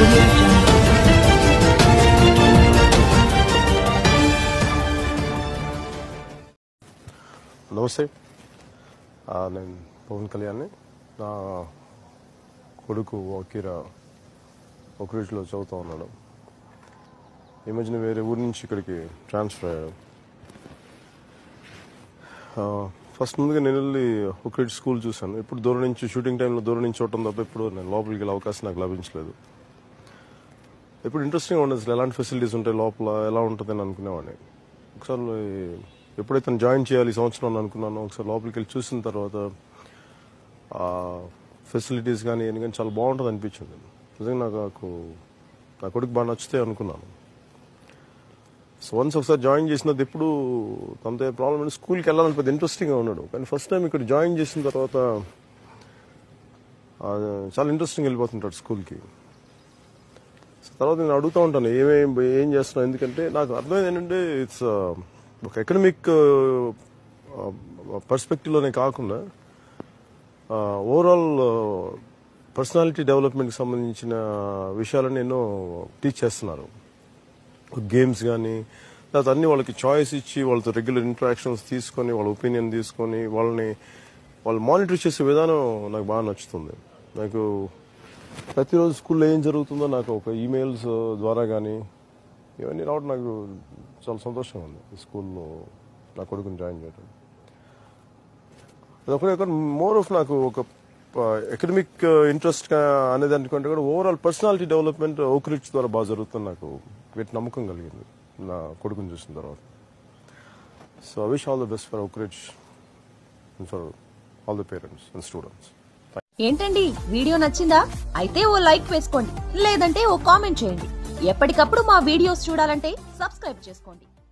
audio jungle. నమస్తే ఆ, నేను పవన్ కళ్యాణ్ని నా కొడుకు ఒకీరా ఒక రీచ్లో చదువుతూ ఉన్నాడు ఈ మధ్యన వేరే ఊరి నుంచి ఇక్కడికి ట్రాన్స్ఫర్ అయ్యాడు ఆ, ఫస్ట్ ముందుగా నేను వెళ్ళి ఒక రీచ్ స్కూల్ చూశాను ఇప్పుడు దూరం నుంచి షూటింగ్ టైంలో దూరం నుంచి చూడటం తప్ప ఇప్పుడు నేను లోపలికి వెళ్ళే అవకాశం నాకు లభించలేదు ఇప్పుడు ఇంట్రెస్టింగ్ ఉండదు అసలు ఎలాంటి ఫెసిలిటీస్ ఉంటాయి లోపల ఎలా ఉంటుందని అనుకునేవాడిని ఒకసారి ఎప్పుడైతే నేను జాయిన్ చేయాలి ఈ సంవత్సరం అని అనుకున్నానో ఒకసారి లోపలికి వెళ్ళి చూసిన తర్వాత ఫెసిలిటీస్ కానీ ఏం కానీ చాలా బాగుంటుంది అనిపించింది నిజంగా నాకు నా కొడుకు బాగా నచ్చుతాయి అనుకున్నాను సో వన్స్ ఒకసారి జాయిన్ చేసినది ఎప్పుడు తనతో ప్రాబ్లం అంటే స్కూల్కి వెళ్ళాలని పెద్ద ఇంట్రెస్టింగ్గా ఉన్నాడు కానీ ఫస్ట్ టైం ఇక్కడ జాయిన్ చేసిన తర్వాత ఆ, చాలా ఇంట్రెస్టింగ్ వెళ్ళిపోతుంటాడు స్కూల్కి సో తర్వాత నేను అడుగుతూ ఉంటాను ఏమేం ఏం చేస్తున్నావు ఎందుకంటే నాకు అర్థమైంది ఏంటంటే ఇట్స్ ఒక ఎకనమిక్ పర్స్పెక్టివ్లోనే కాకుండా ఓవరాల్ పర్సనాలిటీ డెవలప్మెంట్కి సంబంధించిన విషయాలను ఎన్నో టీచ్ చేస్తున్నారు గేమ్స్ కానీ తర్వాత అన్ని వాళ్ళకి చాయిస్ ఇచ్చి వాళ్ళతో రెగ్యులర్ ఇంటరాక్షన్స్ తీసుకొని వాళ్ళ ఒపీనియన్ తీసుకొని వాళ్ళని వాళ్ళు మానిటర్ చేసే విధానం నాకు బాగా నచ్చుతుంది నాకు ప్రతిరోజు స్కూల్లో ఏం జరుగుతుందో నాకు ఒక ఈమెయిల్స్ ద్వారా కానీ ఇవన్నీ రావడం నాకు చాలా సంతోషంగా ఉంది ఈ స్కూల్లో నా కొడుకుని జాయిన్ చేయడం అదొకటి మోర్ ఆఫ్ నాకు ఒక ఎకడమిక్ ఇంట్రెస్ట్ అనే దానికంటే కూడా ఓవరాల్ పర్సనాలిటీ డెవలప్మెంట్ ఓక్రిచ్ ద్వారా బాగా జరుగుతుంది నాకు వీటి నమ్మకం కలిగింది నా కొడుకుని చూసిన తర్వాత so I wish all the best for Oakridge and for all the parents and students ఏంటండి వీడియో నచ్చిందా అయితే ఓ లైక్ వేసుకోండి లేదంటే ఓ కామెంట్ చేయండి ఎప్పటికప్పుడు మా వీడియోస్ చూడాలంటే సబ్స్క్రైబ్ చేసుకోండి